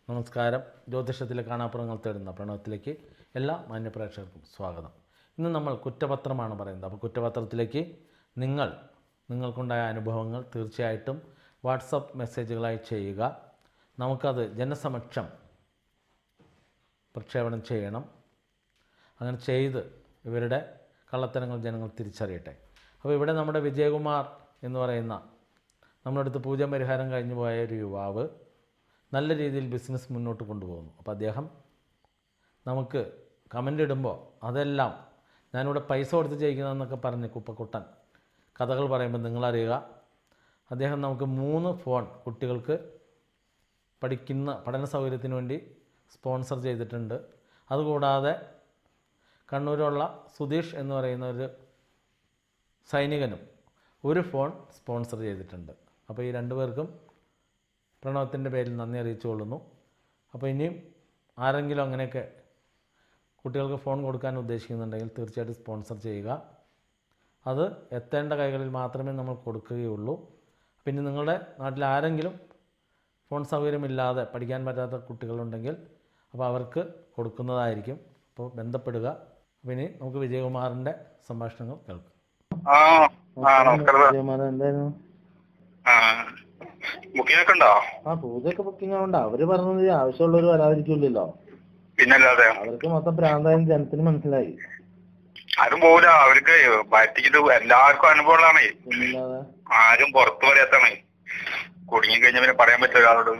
നമസ്കാരം ജ്യോതിഷത്തിലെ കാണാപ്പുറങ്ങൾ തേടുന്ന പ്രണവത്തിലേക്ക് എല്ലാ മാന്യപ്രേക്ഷകർക്കും സ്വാഗതം ഇന്ന് നമ്മൾ കുറ്റപത്രമാണ് പറയുന്നത് അപ്പോൾ കുറ്റപത്രത്തിലേക്ക് നിങ്ങൾ നിങ്ങൾക്കുണ്ടായ അനുഭവങ്ങൾ തീർച്ചയായിട്ടും വാട്സപ്പ് മെസ്സേജുകളായി ചെയ്യുക നമുക്കത് ജനസമക്ഷം പ്രക്ഷേപണം ചെയ്യണം അങ്ങനെ ചെയ്ത് ഇവരുടെ കള്ളത്തരങ്ങൾ ജനങ്ങൾ തിരിച്ചറിയട്ടെ അപ്പോൾ ഇവിടെ നമ്മുടെ വിജയകുമാർ എന്ന് പറയുന്ന നമ്മുടെ അടുത്ത് പൂജ പരിഹാരം കഴിഞ്ഞു പോയ ഒരു യുവാവ് നല്ല രീതിയിൽ ബിസിനസ് മുന്നോട്ട് കൊണ്ടുപോകുന്നു അപ്പോൾ അദ്ദേഹം നമുക്ക് കമൻ്റ് ഇടുമ്പോൾ അതെല്ലാം ഞാനിവിടെ പൈസ കൊടുത്ത് ജയിക്കുന്നതെന്നൊക്കെ പറഞ്ഞ് കുപ്പക്കുട്ടൻ കഥകൾ പറയുമ്പോൾ നിങ്ങളറിയുക അദ്ദേഹം നമുക്ക് മൂന്ന് ഫോൺ കുട്ടികൾക്ക് പഠിക്കുന്ന പഠന സൗകര്യത്തിന് വേണ്ടി സ്പോൺസർ ചെയ്തിട്ടുണ്ട് അതുകൂടാതെ കണ്ണൂരുള്ള സുധീഷ് എന്ന് പറയുന്ന ഒരു സൈനികനും ഒരു ഫോൺ സ്പോൺസർ ചെയ്തിട്ടുണ്ട് അപ്പോൾ ഈ രണ്ടു പേർക്കും പ്രണവത്തിൻ്റെ പേരിൽ നന്ദി അറിയിച്ചു കൊള്ളുന്നു അപ്പോൾ ഇനിയും ആരെങ്കിലും അങ്ങനെയൊക്കെ കുട്ടികൾക്ക് ഫോൺ കൊടുക്കാൻ ഉദ്ദേശിക്കുന്നുണ്ടെങ്കിൽ തീർച്ചയായിട്ടും സ്പോൺസർ ചെയ്യുക അത് എത്തേണ്ട കൈകളിൽ മാത്രമേ നമ്മൾ കൊടുക്കുകയുള്ളൂ പിന്നെ നിങ്ങളുടെ നാട്ടിൽ ആരെങ്കിലും ഫോൺ സൗകര്യമില്ലാതെ പഠിക്കാൻ പറ്റാത്ത കുട്ടികളുണ്ടെങ്കിൽ അപ്പോൾ അവർക്ക് കൊടുക്കുന്നതായിരിക്കും അപ്പോൾ ബന്ധപ്പെടുക അപ്പോൾ ഇനി നമുക്ക് വിജയകുമാറിൻ്റെ സംഭാഷണങ്ങൾ കേൾക്കാം ആ ആ നമസ്കാരം സാർ. വിജയകുമാരൻ എന്തായിരുന്നു ആ ബുക്കിംഗ് ഒക്കെ ഉണ്ടോ ആ പൂജയൊക്കെ ബുക്കിംഗ് ആവണ്ട അവര് പറഞ്ഞത് ആവശ്യമുള്ളവർ വരാതിരിക്കില്ലല്ലോ പിന്നല്ലാതെ അവർക്ക് മൊത്തം പ്രാന്തായും ജനത്തിന് മനസ്സിലായി ആരും പോവില്ല അവർക്ക് പറ്റിക്കിട്ട് എല്ലാവർക്കും അനുഭവമുള്ളതാണേ പിന്നില്ലാതെ ആരും പുറത്തു വരാത്താണ് കുടുങ്ങി കഴിഞ്ഞ പിന്നെ പറയാൻ പറ്റില്ല ഒരാളോട്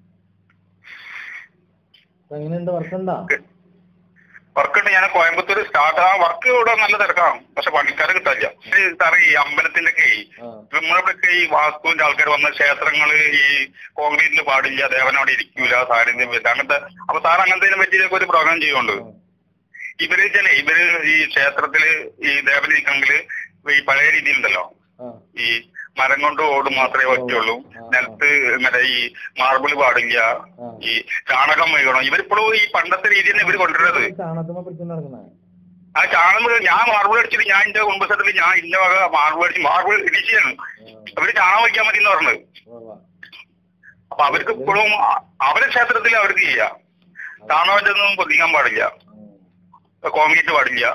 അപ്പൊ എങ്ങനെയുണ്ട് വർക്കുണ്ടാ വർക്ക് ഉണ്ട് ഞാൻ കോയമ്പത്തൂർ സ്റ്റാർട്ട് ആ വർക്ക് ഇവിടെ നല്ല തിരക്കാം പക്ഷെ പണിക്കാരെ കിട്ടാല്ല സാറേ ഈ അമ്പലത്തിന്റെ ഒക്കെ ആ നമ്മളിവിടെയൊക്കെ ഈ വാസ്തുവിന്റെ ആൾക്കാർ വന്ന ക്ഷേത്രങ്ങള് ഈ കോൺക്രീറ്റിൽ പാടില്ല ദേവൻ അവിടെ ഇരിക്കൂല സാന്നിധ്യം വരില്ല അങ്ങനത്തെ അപ്പൊ സാർ അങ്ങനത്തെ പറ്റിയൊക്കെ ഒരു പ്രോഗ്രാം ചെയ്യുന്നുണ്ട് ഇവര് ചില ഇവര് ഈ ക്ഷേത്രത്തില് ഈ ദേവൻ ഇരിക്കണമെങ്കിൽ ഈ പഴയ രീതിയിലുണ്ടല്ലോ ആ ഈ മരം കൊണ്ട് ഓട് മാത്രമേ പറ്റുള്ളൂ നിലത്ത് ഇങ്ങനെ ഈ മാർബിൾ പാടില്ല ആ. ഈ ചാണകം വീഴണം ഇവരിപ്പോഴും ഈ പണ്ടത്തെ രീതി തന്നെ ഇവര് കൊണ്ടുവരുന്നത് ചാണകത്തുമ്പോ പിടിച്ചു നടക്കണേ ആ ചാണകം ഞാൻ മാർബിൾ അടിച്ചിട്ട് ഞാൻ എന്റെ കുടുംബത്തിൽ ഞാൻ ഇന്ന വക മാർബിൾ അടിച്ച് മാർബിൾ ഇടിച്ചാണ് അവര് ചാണകം വയ്ക്കാൻ മതി എന്ന് പറഞ്ഞത് അപ്പൊ അവർക്ക് ഇപ്പോഴും അവരെ ക്ഷേത്രത്തിൽ അവർക്ക് ചെയ്യാം ചാണകത്തൊന്നും പൊതിക്കാൻ പാടില്ല കോൺക്രീറ്റ് പാടില്ല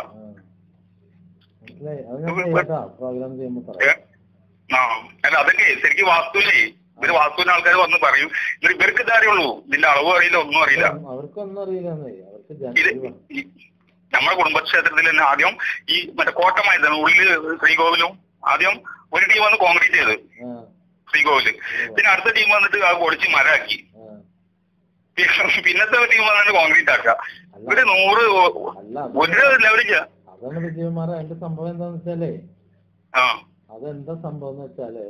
മനസ്സിലായി അത് ഞാൻ ചെയ്യാട്ടാ പ്രോഗ്രാം ചെയ്യുമ്പോ ഏ? പറയാം ആ അല്ല അതൊക്കെ ശരിക്കും വാസ്തുവില്ലേ ഇവര് വാസ്തുവിന്റെ ആൾക്കാർ വന്ന് പറയും ഇവര് ഇവർക്ക് ഇതറിയുള്ളൂ ഇതിന്റെ അളവ് അറിയില്ല ഒന്നും അറിയില്ല അവർക്കൊന്നും അറിയില്ലെന്നേ അവർക്ക് ഇത് ജനത്തിന് ഈ നമ്മുടെ കുടുംബക്ഷേത്രത്തിൽ തന്നെ ആദ്യം ഈ മറ്റേ കോട്ടമായിരുന്നു ഉള്ളില് ശ്രീകോവിലും ആദ്യം ഒരു ടീം വന്ന് കോൺക്രീറ്റ് ചെയ്ത് ആ ശ്രീകോവില് പിന്നെ അടുത്ത ടീം വന്നിട്ട് അത് പൊളിച്ച് മരാക്കി ആ പിന്നെ- പിന്നത്തെ ടീം വന്നിട്ട് കോൺക്രീറ്റ് ആക്കുക ഇവര് നൂറ് അല്ല ഒരു ലെവലില്ല അതാണ് വിജയകുമാർ അതിന്റെ സംഭവം എന്താന്ന് വെച്ചാലേ ആ അതെന്താ സംഭവം എന്ന് വെച്ചാല്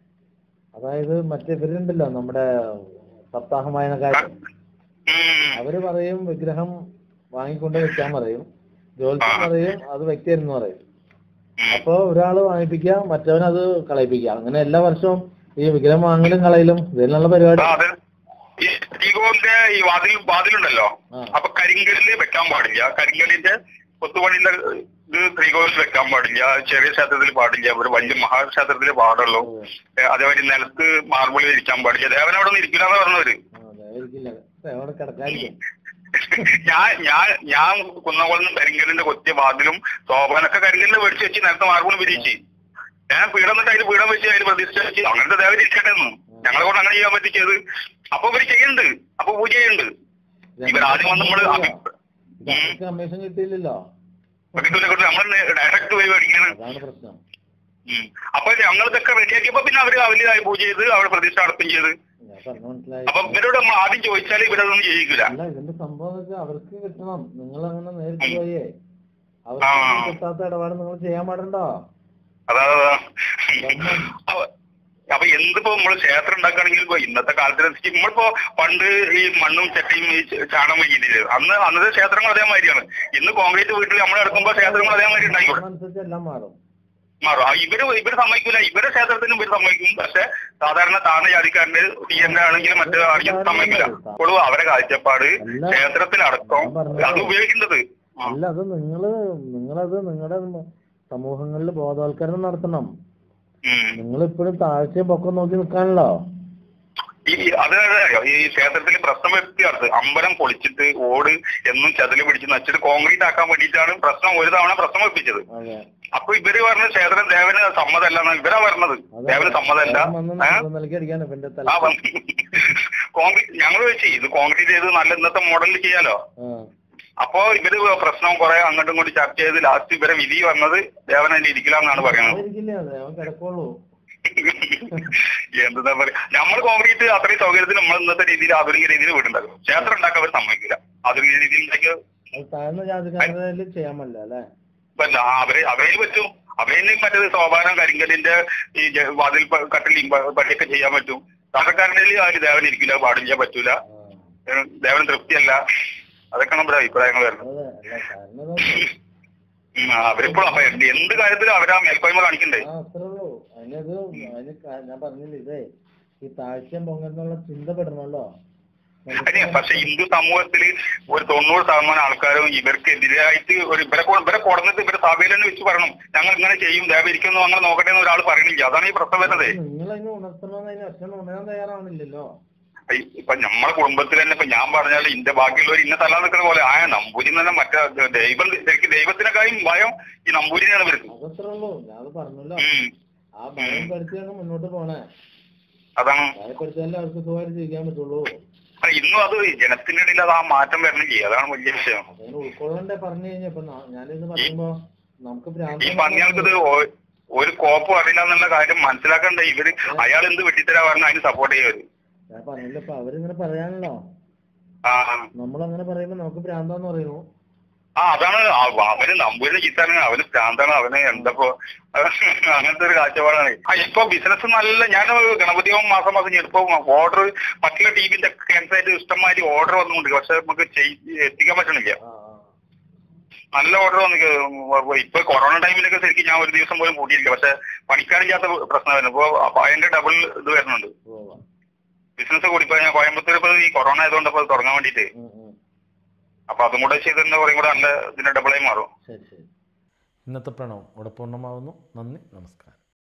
അതായത് മറ്റേ ഇവരുണ്ടല്ലോ നമ്മുടെ സപ്താഹ വായനക്കാരൻ ഉം. അവര് പറയും വിഗ്രഹം വാങ്ങിക്കൊണ്ട് വെക്കാൻ പറയും ജ്യോത്സ്യം പറയും അത് വെക്കരുന്ന് പറയും ഉം. അപ്പൊ ഒരാള് വാങ്ങിപ്പിക്കുക മറ്റവൻ അത് കളയിപ്പിക്കുക അങ്ങനെ എല്ലാ വർഷവും ഈ വിഗ്രഹം വാങ്ങലും കളയലും ഇതിനുള്ള പരിപാടി ആ, അതെ ഈ ശ്രീകോവിലിന്റെ ഈ വാതിൽ വാതിലുണ്ടല്ലോ ആ. അപ്പൊ കരിങ്കല്ലിൽ വെക്കാൻ പാടില്ല കരിങ്കല്ലിന്റെ കൊത്തുപണിന്റെ ഇത് ശ്രീകോവിലിൽ വെക്കാൻ പാടില്ല ചെറിയ ക്ഷേത്രത്തിൽ പാടില്ല ഒരു വലിയ മഹാക്ഷേത്രത്തിൽ പാടുള്ളൂ ഏ, അതേമാതിരി നിലത്ത് മാർബിളിൽ ഇരിക്കാൻ പാടില്ല ദേവൻ അവിടെ ഒന്നും ഇരിക്കില്ല എന്ന് പറഞ്ഞവര് ആ, ദയവായിരിക്കില്ല. അവിടെ കിടക്കാതിരിക്കും ഞാൻ ഞാൻ ഞാൻ കുന്നംകുളം കരിങ്കല്ലിന്റെ കൊത്തിയ വാതിലും സോപാനൊക്കെ കരിങ്കല്ലിൽ മേടിച്ച് വെച്ച് നേരത്തെ മാർബിളും വിരിച്ച് ഞാൻ പീഠം എന്നിട്ട് അതിൽ പീഠം വെച്ച് അതിൽ പ്രതിഷ്ഠ വെച്ച് അങ്ങനത്തെ ദേവൻ ഇരിക്കട്ടെ എന്ന് ഞങ്ങളെ കൊണ്ട് അങ്ങനെ ചെയ്യാൻ പറ്റിച്ചത് അപ്പൊ ഇവര് ചെയ്യുന്നുണ്ട് അപ്പൊ പൂജ ചെയ്യുന്നുണ്ട് ഇവരാദ്യം വന്ന് നമ്മള് അഭി- ഇത് അവർക്ക് കമ്മീഷൻ കിട്ടിയില്ലല്ലോ പ്രതികൂല കൊണ്ട് നമ്മൾ ഡയറക്റ്റ് പോയി മേടിക്കണം അതാണ് പ്രശ്നം ഉം. അപ്പൊ ഞങ്ങൾ ഇതൊക്കെ റെഡിയാക്കിയപ്പോ പിന്നെ അവര് വലിയതായി പൂജ ചെയ്ത് അവിടെ പ്രതിഷ്ഠ നടത്തുകയും ചെയ്ത് ഞാൻ പറഞ്ഞു മനസ്സിലായി അപ്പൊ ഇവരോട് നമ്മൾ ആദ്യം ചോദിച്ചാൽ ഇവരതൊന്നും ചെയ്യിക്കില്ല അല്ല ഇതിന്റെ സംഭവം എന്ന് വെച്ചാൽ അവർക്ക് കിട്ടണം നിങ്ങൾ അങ്ങനെ നേരിട്ട് പോയേ ആ. അവർക്ക് കിട്ടാത്ത ഇടപാട് നിങ്ങൾ ചെയ്യാൻ പാടണ്ടോ അതാ അതാ. അപ്പൊ- അപ്പൊ എന്തിപ്പോ നമ്മള് ക്ഷേത്രം ഉണ്ടാക്കുകയാണെങ്കിൽ ഇപ്പൊ ഇന്നത്തെ കാലത്തിനനുസരിച്ച് നമ്മളിപ്പോ പണ്ട് ഈ മണ്ണും ചട്ടിയും ഈ ച- ചാണകം വൈകിട്ടില്ല അന്ന് അന്നത്തെ ക്ഷേത്രങ്ങൾ അതേമാതിരിയാണ് ഇന്ന് കോൺക്രീറ്റ് വീട്ടിൽ നമ്മൾ എടുക്കുമ്പോ ക്ഷേത്രങ്ങൾ അതേമാതിരി ഉണ്ടായിക്കോട്ടെ അനുസരിച്ച് എല്ലാം മാറും മാറും ആ, ഇവര് ഇവര് സമ്മതിക്കൂല ഇവരെ ക്ഷേത്രത്തിനും ഇവര് സമ്മതിക്കും പക്ഷെ സാധാരണ താഴ്ന്ന ജാതിക്കാരന്റെ ടി എൻ ആണെങ്കിലും മറ്റു ആണെങ്കിലും സമ്മതിക്കില്ല അപ്പോഴും അവരെ കാഴ്ചപ്പാട് ക്ഷേത്രത്തിലടക്കം അത് ഉപയോഗിക്കേണ്ടത് ആ. അല്ല അത് നിങ്ങള് നിങ്ങളത് നിങ്ങളുടെ സമൂഹങ്ങളിൽ ബോധവൽക്കരണം നടത്തണം ഉം. നിങ്ങൾ ഇപ്പോഴും താഴ്ചയും പൊക്കം നോക്കി നിൽക്കാനല്ലോ ഈ അതായത് ഈ ക്ഷേത്രത്തിൽ പ്രശ്നം വ്യക്തിയാണ് അമ്പലം പൊളിച്ചിട്ട് ഓട് എന്നും ചതില് പിടിച്ച് നച്ചിട്ട് കോൺക്രീറ്റ് ആക്കാൻ വേണ്ടിയിട്ടാണ് പ്രശ്നം ഒരു തവണ പ്രശ്നം വെപ്പിച്ചത് അതെ അപ്പൊ ഇവര് പറഞ്ഞ ക്ഷേത്രം ദേവന് സമ്മതമല്ല എന്നാ ഇവരാ പറഞ്ഞത് ദേവന് സമ്മതമല്ല ഞാൻ വന്ന് ഏ? നാല് നിലയ്ക്ക് അടിക്കാണ് ഇവന്റെ ആ തല കോൺക്രീറ്റ് ഞങ്ങൾ വെച്ച് ഇത് കോൺക്രീറ്റ് ചെയ്ത് നല്ല ഇന്നത്തെ മോഡലിൽ ചെയ്യാലോ ആ അപ്പൊ ഇവര് പ്രശ്നം കുറെ അങ്ങോട്ടും ഇങ്ങോട്ടും ചർച്ച ചെയ്ത് ലാസ്റ്റ് ഇവരെ വിധി വന്നത് ദേവനെ ഇരിക്കില്ലാന്നാണ് പറയുന്നത് ഇരിക്കില്ല അതെ അവൻ കിടക്കുള്ളൂ എന്താ പറയാ നമ്മൾ കോൺക്രീറ്റ് അത്രയും സൗകര്യത്തിൽ നമ്മൾ ഇന്നത്തെ രീതിയിൽ ആധുനിക രീതിയിൽ വീടുണ്ടാക്കും ക്ഷേത്രം ഉണ്ടാക്കാൻ അവർ സമ്മതിക്കില്ല ആധുനിക രീതിയിൽ ഉണ്ടാക്കിയ അത് താഴ്ന്ന ജാതിക്കാരുടെ ചെയ്യാൻ പറ്റില്ല അല്ലേ പറ്റില്ല. ആ, അവരെ അവരേല് പറ്റും അവരേല് മറ്റേത് സോപാനം കരിങ്കലിന്റെ ഈ ജ- വാതിൽ പ- കട്ടിൽ പട്ടിയൊക്കെ ചെയ്യാൻ പറ്റും സാധാരണക്കാരനിൽ അതിൽ ദേവൻ ഇരിക്കില്ല പാടില്ല പറ്റൂല ആ, ഏഹ് ദേവന് തൃപ്തിയല്ല അതൊക്കെ നമ്മുടെ അഭിപ്രായങ്ങൾ വരുന്നത് അതെ അല്ല കാരണം അതാ. ഉം, ആ, അവരിപ്പോഴും അപ്പൊ എന്ത് എന്ത് കാര്യത്തിലും അവരാ മേൽക്കോയ്മ കാണിക്കണ്ടേ ആ അത്രേ ഉള്ളൂ അതിനത് അതിന് ക- ഞാൻ പറഞ്ഞില്ല ഇതേ ഈ താഴ്ചയും പൊങ്ങന്നുള്ള ചിന്ത പെടണല്ലോ അതെ പക്ഷെ ഹിന്ദു സമൂഹത്തിൽ ഒരു തൊണ്ണൂറ് ശതമാനം ആൾക്കാരും ഇവർക്ക് എതിരായിട്ട് ഒരു ഇവരെ കൊ- ഇവരെ കൊടുന്നിട്ട് ഇവരെ സഭയിൽ തന്നെ വെച്ച് പറയണം ഞങ്ങൾ ഇങ്ങനെ ചെയ്യും ദേവ ഇരിക്കുന്നു ഞങ്ങൾ നോക്കട്ടെ എന്ന് ഒരാൾ പറയണില്ല അതാണ് ഈ പ്രശ്നം വരുന്നത് നിങ്ങൾ അതിനെ ഉണർത്തണമെന്ന് അതിന് അച്ഛൻ ഉണരാൻ തയ്യാറാവണില്ലല്ലോ ഈ- ഇപ്പൊ നമ്മളെ കുടുംബത്തിൽ തന്നെ ഇപ്പൊ ഞാൻ പറഞ്ഞാൽ ഇന്റെ ബാക്കിയുള്ളവർ ഇന്ന തല്ലാൻ നിൽക്കുന്ന പോലെ ആ നമ്പൂരി തന്നെ മറ്റേ ദൈവം ശരിക്കും ദൈവത്തിനെക്കാളും ഭയം ഈ നമ്പൂരിനെയാണ് ഇവർക്ക് അതത്രേ ഉള്ളൂ ഞാൻ അത് പറഞ്ഞല്ലോ ഉം. ആ ഭയം പഠിച്ചാണ് മുന്നോട്ട് പോണേ അതാണ് ഭയപ്പെടുത്തിയാലേ അവർക്ക് സുഖമായിട്ട് ജീവിക്കാൻ പറ്റുള്ളൂ ആ, ഇന്നും അത് ജനത്തിന്റെ ഇടയിൽ അത് ആ മാറ്റം വരണില്ലേ അതാണ് വലിയ വിഷയം അതിന് ഉൾക്കൊള്ളണ്ടേ പറഞ്ഞു കഴിഞ്ഞാ ഇപ്പൊ ന- ഞാനിത് പറയുമ്പോ നമുക്ക് ഈ ഭ്രാന്ത് പന്നികൾക്കിത് ഒ- ഒരു കോപ്പും അറിയില്ല എന്നുള്ള കാര്യം മനസ്സിലാക്കണ്ടേ ഇവര് അയാൾ എന്ത് വെട്ടിത്തരാ പറഞ്ഞാൽ അതിന് സപ്പോർട്ട് ചെയ്യവര് ഞാൻ പറഞ്ഞില്ല ഇപ്പൊ അവരിങ്ങനെ പറയാനല്ലോ ആ നമ്മളങ്ങനെ പറയുമ്പോ നമുക്ക് ഭ്രാന്താന്ന് പറയുന്നു ആ അതാണ് ആ- അവന് നമ്പൂരിനെ ചീത്താണ് അവന് ഭ്രാന്താണ് അവന് എന്തപ്പോ അങ്ങനത്തെ ഒരു കാഴ്ചപ്പാടാണ് ആ ഇപ്പൊ ബിസിനസ് നല്ല ഞാൻ ഗണപതിയും മാസം മാസം ഇപ്പൊ ഓർഡർ മറ്റുള്ള ടീമിന്റെ ക്യാൻസർ ആയിട്ട് ഇഷ്ടംമാതിരി ഓർഡർ വന്നുകൊണ്ട് പക്ഷെ നമുക്ക് ചെയ്- എത്തിക്കാൻ പറ്റണില്ല ആ ആ. നല്ല ഓർഡർ വന്നു ഇപ്പൊ കൊറോണ ടൈമിലൊക്കെ ശരിക്കും ഞാൻ ഒരു ദിവസം പോലും കൂട്ടിയില്ല പക്ഷെ പണിക്കാരില്ലാത്ത പ്രശ്നമായിരുന്നു ഇപ്പൊ അപ്പൊ അതിന്റെ ഡബിൾ ഇത് വരുന്നുണ്ട് ഉവ്വ്. ബിസിനസ് കൂടി ഇപ്പൊ ഞാൻ കോയമ്പത്തൂർ ഇപ്പൊ ഈ കൊറോണ ആയതുകൊണ്ട് ഇപ്പൊ തുടങ്ങാൻ വേണ്ടിട്ട് ഉം, ഉം. അപ്പൊ അതും കൂടെ ചെയ്തിരുന്ന കുറേ കൂടെ നല്ല ഇതിന്റെ ഡബിളായി മാറും ശരി ശരി ഇന്നത്തെ പ്രണവം ഇവിടെ പൂർണ്ണമാവുന്നു നന്ദി നമസ്കാരം